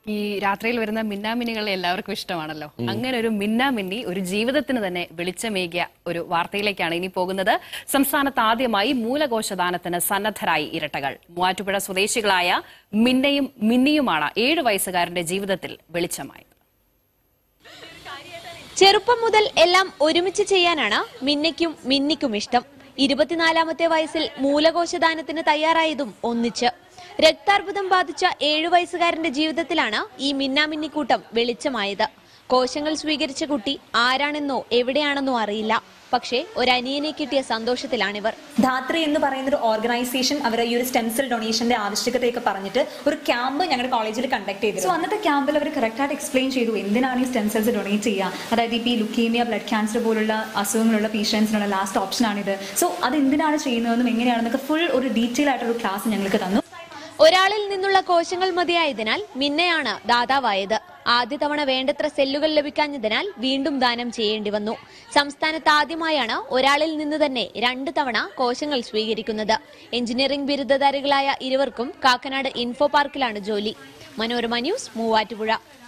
ഈ രാത്രിയിൽ വരുന്ന മിന്നാമിന്നികളെ എല്ലാവർക്കും ഇഷ്ടമാണല്ലോ അങ്ങനെ ഒരു മിന്നാമിന്നി ഒരു ജീവിതത്തിന് തന്നെ വെളിച്ചമേകിയ ഒരു വാർത്തയിലേക്കാണ് ഇനി പോകുന്നത് സംസ്ഥാനത്ത് ആദ്യമായി മൂലകോശദാനത്തിന് സന്നദ്ധരായി ഇരട്ടകൾ മൂവാറ്റുപുഴ സ്വദേശികളായ മിന്നയും മിന്നിയുമാണ് ഏഴു വയസ്സുകാരന്റെ ജീവിതത്തിൽ വെളിച്ചമായത് ചെറുപ്പം മുതൽ എല്ലാം ഒരുമിച്ച് ചെയ്യാനാണ് മിന്നയ്ക്കും മിന്നിക്കും ഇഷ്ടം ഇരുപത്തിനാലാമത്തെ വയസ്സിൽ മൂലകോശദാനത്തിന് തയ്യാറായതും ഒന്നിച്ച് രക്താർബുദം ബാധിച്ച ഏഴു വയസ്സുകാരന്റെ ജീവിതത്തിലാണ് ഈ മിന്നാമിന്നിക്കൂട്ടം വെളിച്ചമായത് കോശങ്ങൾ സ്വീകരിച്ച കുട്ടി ആരാണെന്നോ എവിടെയാണെന്നോ അറിയില്ല പക്ഷേ ഒരനിയനെ കിട്ടിയ സന്തോഷത്തിലാണിവർ ധാത്രി എന്ന് പറയുന്ന ഒരു ഓർഗനൈസേഷൻ അവർ ഈ ഒരു സ്റ്റെം സെൽ ഡൊണേഷന്റെ ആവശ്യകതയൊക്കെ പറഞ്ഞിട്ട് ഒരു ക്യാമ്പ് ഞങ്ങളുടെ കോളേജിൽ കണ്ടക്ട് ചെയ്തു സോ അന്നത്തെ ക്യാമ്പിൽ അവർ കറക്റ്റായിട്ട് എക്സ്പ്ലെയിൻ ചെയ്തു എന്തിനാണ് ഈ സ്റ്റെം സെൽസ് ഡൊണേറ്റ് ചെയ്യുക അതായത് ഇപ്പോൾ ഈ ലുക്കീമിയ ബ്ലഡ് ക്യാൻസർ പോലുള്ള അസുഖങ്ങളുള്ള പേഷ്യൻസിനുള്ള ലാസ്റ്റ് ഓപ്ഷനാണിത് സോ അത് എന്തിനാണ് ചെയ്യുന്നതെന്നും എങ്ങനെയാണെന്നൊക്കെ ഫുൾ ഒരു ഡീറ്റെയിൽ ആയിട്ടൊരു ക്ലാസ് ഞങ്ങൾക്ക് തന്നു ഒരാളിൽ നിന്നുള്ള കോശങ്ങൾ മതിയായതിനാൽ മിന്നയാണ് ദാതാവായത് ആദ്യ തവണ വേണ്ടത്ര സെല്ലുകൾ ലഭിക്കാഞ്ഞതിനാൽ വീണ്ടും ദാനം ചെയ്യേണ്ടി വന്നു സംസ്ഥാനത്ത് ആദ്യമായാണ് ഒരാളിൽ നിന്ന് തന്നെ രണ്ട് തവണ കോശങ്ങൾ സ്വീകരിക്കുന്നത് എഞ്ചിനീയറിംഗ് ബിരുദധാരികളായ ഇരുവർക്കും കാക്കനാട് ഇൻഫോ പാർക്കിലാണ് ജോലി മനോരമ ന്യൂസ് മൂവാറ്റുപുഴ